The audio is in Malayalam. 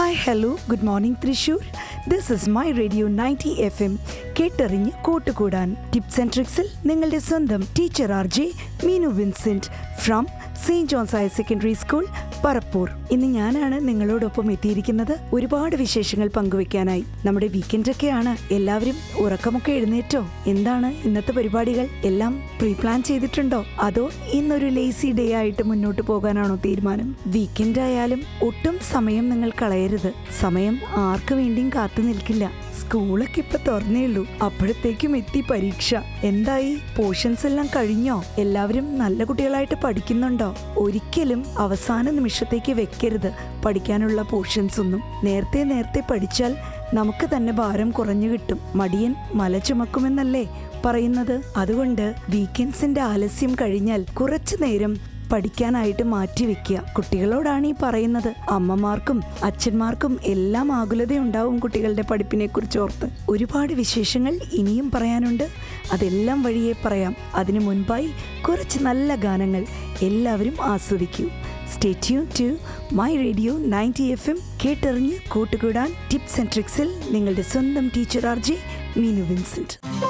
hi hello good morning Thrissur this is my radio ninety F M കേട്ടറിഞ്ഞ് കൂട്ടുകൂടാൻ ടിപ്സ് ആൻഡ് ട്രിക്സിൽ നിങ്ങളുടെ സ്വന്തം teacher R J Meenu Vincent from saint John's higher secondary school Parappur ഇന്ന് ഞാനാണ് നിങ്ങളോടൊപ്പം എത്തിയിരിക്കുന്നത് ഒരുപാട് വിശേഷങ്ങൾ പങ്കുവെക്കാനായി നമ്മുടെ വീക്കെൻഡ് ഒക്കെയാണ് എല്ലാവരും ഉറക്കമൊക്കെ എഴുന്നേറ്റോ എന്താണ് ഇന്നത്തെ പരിപാടികൾ എല്ലാം പ്രീ പ്ലാൻ ചെയ്തിട്ടുണ്ടോ അതോ ഇന്നൊരു ലേസി ഡേ ആയിട്ട് മുന്നോട്ട് പോകാനാണോ തീരുമാനം വീക്കെൻഡ് ആയാലും ഒട്ടും സമയം നിങ്ങൾ കളയരുത് സമയം ആർക്കു വേണ്ടിയും കാത്തു നിൽക്കില്ല സ്കൂളൊക്കെ ഇപ്പൊ തുറന്നേ ഉള്ളൂ അപ്പോഴത്തേക്കും എത്തി പരീക്ഷ എന്തായി പോർഷൻസ് എല്ലാം കഴിഞ്ഞോ എല്ലാവരും നല്ല കുട്ടികളായിട്ട് പഠിക്കുന്നുണ്ടോ ഒരിക്കലും അവസാന നിമിഷത്തേക്ക് വെക്കരുത് പഠിക്കാനുള്ള പോർഷൻസ് ഒന്നും നേരത്തെ നേരത്തെ പഠിച്ചാൽ നമുക്ക് തന്നെ ഭാരം കുറഞ്ഞു കിട്ടും മടിയൻ മല ചുമക്കുമെന്നല്ലേ പറയുന്നത് അതുകൊണ്ട് വീക്കെൻഡ്സിന്റെ ആലസ്യം കഴിഞ്ഞാൽ കുറച്ചു നേരം പഠിക്കാനായിട്ട് മാറ്റിവെക്കുക കുട്ടികളോടാണ് ഈ പറയുന്നത് അമ്മമാർക്കും അച്ഛന്മാർക്കും എല്ലാം ആകുലതയുണ്ടാവും കുട്ടികളുടെ പഠിപ്പിനെ കുറിച്ച് ഓർത്ത് ഒരുപാട് വിശേഷങ്ങൾ ഇനിയും പറയാനുണ്ട് അതെല്ലാം വഴിയെ പറയാം അതിനു മുൻപായി കുറച്ച് നല്ല ഗാനങ്ങൾ എല്ലാവരും ആസ്വദിക്കൂ stay tune to my radio ninety F M കേട്ടറിഞ്ഞ് കൂട്ടുകൂടാൻ ടിപ്സ് ആൻഡ് ട്രിക്സിൽ നിങ്ങളുടെ സ്വന്തം teacher R J Meenu Vincent